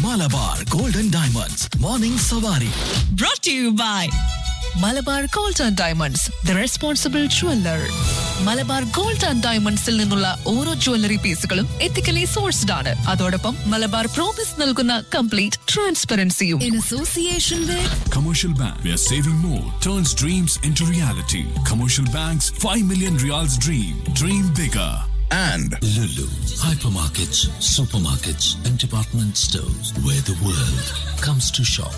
Malabar golden diamonds morning സവാരി brought to you by Malabar gold and diamonds the responsible jeweller Malabar gold and ഡയമണ്ട്സിൽ നിന്നുള്ള ഓരോ jewellery പീസുകളും ethically sourced ആണ് അതോടൊപ്പം മലബാർ പ്രോമിസ് നൽകുന്ന കംപ്ലീറ്റ് ട്രാൻസ്പെറൻസിയും in association with Commercial Bank, where saving more turns dreams into reality. Commercial Bank's 5 million reals dream. Dream bigger. and Lulu, hypermarkets, supermarkets, and department stores where the world comes to shop.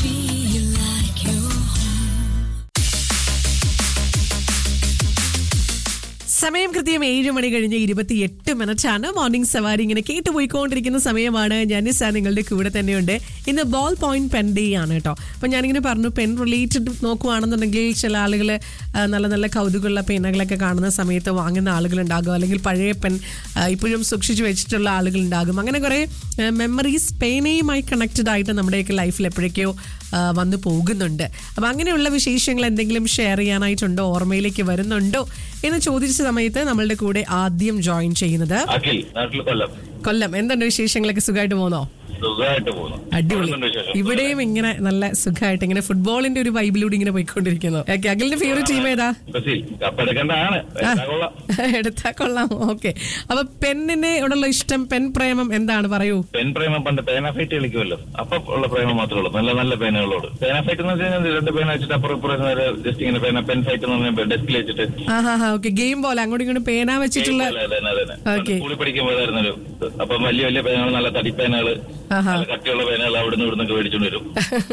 സമയം കൃത്യം ഏഴ് മണി കഴിഞ്ഞ് ഇരുപത്തിയെട്ട് minute ആണ് morning സവാരി ഇങ്ങനെ കേട്ടുപോയിക്കൊണ്ടിരിക്കുന്ന സമയമാണ് ജാനിസ നിങ്ങളുടെ കൂടെ തന്നെയുണ്ട് ഇന്ന് ബോൾ പോയിന്റ് പെൻ ഡേ ആണ് കേട്ടോ അപ്പൊ ഞാനിങ്ങനെ പറഞ്ഞു പെൻ റിലേറ്റഡ് നോക്കുവാണെന്നുണ്ടെങ്കിൽ ചില ആളുകൾ നല്ല നല്ല കൗതുകമുള്ള പെന്നുകളൊക്കെ കാണുന്ന സമയത്ത് വാങ്ങുന്ന ആളുകളുണ്ടാകും അല്ലെങ്കിൽ പഴയ പെൻ ആ, ഇപ്പോഴും സൂക്ഷിച്ചു വെച്ചിട്ടുള്ള ആളുകളുണ്ടാകും അങ്ങനെ കുറേ മെമ്മറീസ് പേനയുമായി കണക്റ്റഡ് ആയിട്ട് നമ്മുടെയൊക്കെ ലൈഫിൽ എപ്പോഴൊക്കെയോ ആ, വന്നു പോകുന്നുണ്ട് അപ്പം അങ്ങനെയുള്ള വിശേഷങ്ങൾ എന്തെങ്കിലും ഷെയർ ചെയ്യാനായിട്ടുണ്ടോ ഓർമ്മയിലേക്ക് വരുന്നുണ്ടോ എന്ന് ചോദിച്ച സമയത്ത് നമ്മളുടെ കൂടെ ആദ്യം ജോയിൻ ചെയ്യുന്നത് അഖിൽ നാട്ടിൽ കൊല്ലം കൊല്ലം എന്തുണ്ട് വിശേഷങ്ങളൊക്കെ സുഖമായിട്ട് പോകുന്നോ സുഖമായിട്ട് പോകുന്നു അടിപൊളി എന്തുണ്ട് വിശേഷം? ഇവിടെയും ഇങ്ങനെ നല്ല സുഖമായിട്ട് ഇങ്ങനെ ഫുട്ബോളിന്റെ ഒരു വൈബിലൂടെ ഇങ്ങനെ പോയിക്കൊണ്ടിരിക്കുന്നു ഓക്കെ അഖിലിന്റെ ഫേവറേറ്റ് ടീം ഏതാ ബ്രസീൽ കപ്പെടുക്കേണ്ടതാണ് എടുത്താ കൊള്ളാം എടുത്താ കൊള്ളാം ഓക്കെ അപ്പൊ പെണ്ണിനെ ഉള്ള ഇഷ്ടം പെൻ പ്രേമം എന്താണ് പറയൂ പെൻ പ്രേമം പണ്ട് പേന ഫൈറ്റ് കളിക്കുമല്ലോ അപ്പൊ ഉള്ള പ്രേമം മാത്രമേ ഉള്ളൂ നല്ല നല്ല പേനകളോട് പേന ഫൈറ്റ് എന്ന് വെച്ചാൽ രണ്ട് പേന വെച്ചിട്ട് അപ്പുറം ഇപ്പുറം ജസ്റ്റ് ഇങ്ങനെ പേന പെൻ ഫൈറ്റ് എന്ന് പറഞ്ഞാൽ ഡെസ്കിൽ വെച്ചിട്ട് ആ ഹാ ഹാ ഓക്കെ ഗെയിം പോലെ അങ്ങോട്ടും ഇങ്ങോട്ടും പേന വെച്ചിട്ടുള്ള അതെ, അതന്നെ, അതന്നെ. Okay. സ്കൂളിൽ പഠിക്കുമ്പോഴായിരുന്നു ഒരു ഇത്. അപ്പം വലിയ വലിയ പേനകൾ നല്ല തടിപ്പേനകള് ആഹാ. നല്ല കട്ടിയുള്ള പേനകൾ അവിടുന്ന് ഇവിടുന്നൊക്കെ മേടിച്ചോണ്ട് വരും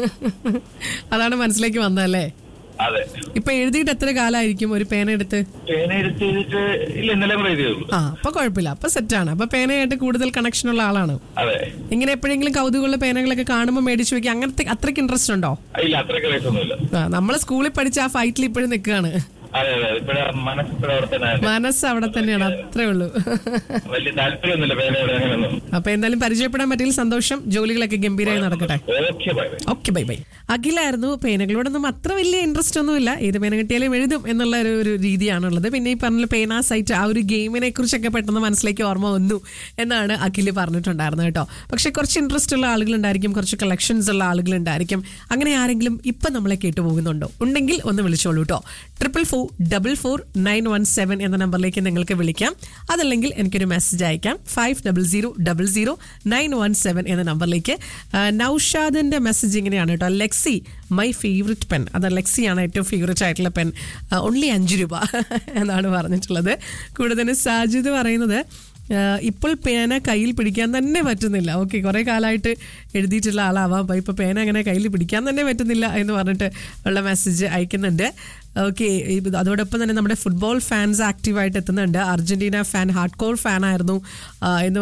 അതാണ് മനസ്സിലേക്ക് വന്നതല്ലേ അതെ ഇപ്പൊ എഴുതിയിട്ട് എത്ര കാലമായിരിക്കും ഒരു പേന എടുത്ത് പേന എടുത്ത് ചെയ്തിട്ട് ഇല്ല ഇന്നലെ കൂടെ എഴുതിയുള്ളൂ ആ അപ്പൊ കുഴപ്പമില്ല അപ്പൊ സെറ്റാണ് അപ്പൊ പേനയായിട്ട് കൂടുതൽ കണക്ഷൻ ഉള്ള ആളാണ് അതെ ഇങ്ങനെ എപ്പോഴെങ്കിലും കൗതുകമുള്ള പേനകളൊക്കെ കാണുമ്പോൾ മേടിച്ചു വെക്കുക അങ്ങനത്തെ അത്രയ്ക്ക് ഇൻട്രസ്റ്റ് ഉണ്ടോ ഇല്ല അത്രയ്ക്ക് വയസ്സൊന്നുമില്ല ആ, നമ്മള് സ്കൂളിൽ പഠിച്ച ആ ഫൈറ്റിൽ ഇപ്പോഴും നിൽക്കുകയാണ് അതെ അതെ ഇപ്പഴ മനസ്സിപ്പഴ അവിടെ തന്നെ മനസ്സ് അവിടെ തന്നെയാണ് അത്രേ ഉള്ളൂ വലിയ താല്പര്യമൊന്നുമില്ല പേനയുടെ അങ്ങനെയൊന്നും അപ്പൊ എന്തായാലും പരിചയപ്പെടാൻ പറ്റിയ സന്തോഷം ജോലികളൊക്കെ ഗംഭീരമായി നടക്കട്ടെ okay bye bye okay bye bye അഖിലായിരുന്നു പേനകളോടൊന്നും അത്ര വലിയ ഇൻട്രസ്റ്റ് ഒന്നുമില്ല ഏത് പേന കിട്ടിയാലും എഴുതും എന്നുള്ള ഒരു ഒരു രീതിയാണുള്ളത് പിന്നെ ഈ പറഞ്ഞ പേന സൈറ്റ് ആ ഒരു ഗെയിമിനെ കുറിച്ചൊക്കെ പെട്ടെന്ന് മനസ്സിലേക്ക് ഓർമ്മ വന്നു എന്നാണ് അഖില് പറഞ്ഞിട്ടുണ്ടായിരുന്നത് കേട്ടോ പക്ഷെ കുറച്ച് ഇൻട്രസ്റ്റ് ഉള്ള ആളുകളുണ്ടായിരിക്കും കുറച്ച് കളക്ഷൻസ് ഉള്ള ആളുകളുണ്ടായിരിക്കും അങ്ങനെ ആരെങ്കിലും ഇപ്പം നമ്മളെ കേട്ടു പോകുന്നുണ്ടോ ഉണ്ടെങ്കിൽ ഒന്ന് വിളിച്ചോളൂ കേട്ടോ triple four double four nine one seven എന്ന നമ്പറിലേക്ക് നിങ്ങൾക്ക് വിളിക്കാം അതല്ലെങ്കിൽ എനിക്കൊരു മെസ്സേജ് അയക്കാം five double zero double zero nine one seven എന്ന നമ്പറിലേക്ക് ആ, നൗഷാദിന്റെ മെസ്സേജ് ഇങ്ങനെയാണ് കേട്ടോ ലെക്സി മൈ ഫേവററ്റ് പെൻ അത് ലെക്സിയാണ് ഏറ്റവും ഫേവററ്റ് ആയിട്ടുള്ള പെൻ ഓൺലി അഞ്ച് രൂപ എന്നാണ് പറഞ്ഞിട്ടുള്ളത് കൂടുതൽ സാജിദ് പറയുന്നത് ആ, ഇപ്പോൾ പേന കയ്യിൽ പിടിക്കാൻ തന്നെ പറ്റുന്നില്ല ഓക്കെ കുറേ കാലമായിട്ട് എഴുതിയിട്ടുള്ള ആളാവാം അപ്പോൾ ഇപ്പോൾ പേന അങ്ങനെ കയ്യിൽ പിടിക്കാൻ തന്നെ പറ്റുന്നില്ല എന്ന് പറഞ്ഞിട്ട് ഉള്ള മെസ്സേജ് അയക്കുന്നുണ്ട് ഓക്കെ അതോടൊപ്പം തന്നെ നമ്മുടെ ഫുട്ബോൾ ഫാൻസ് ആക്റ്റീവായിട്ട് എത്തുന്നുണ്ട് Argentina fan hard core fan ആയിരുന്നു ആ, എന്ന്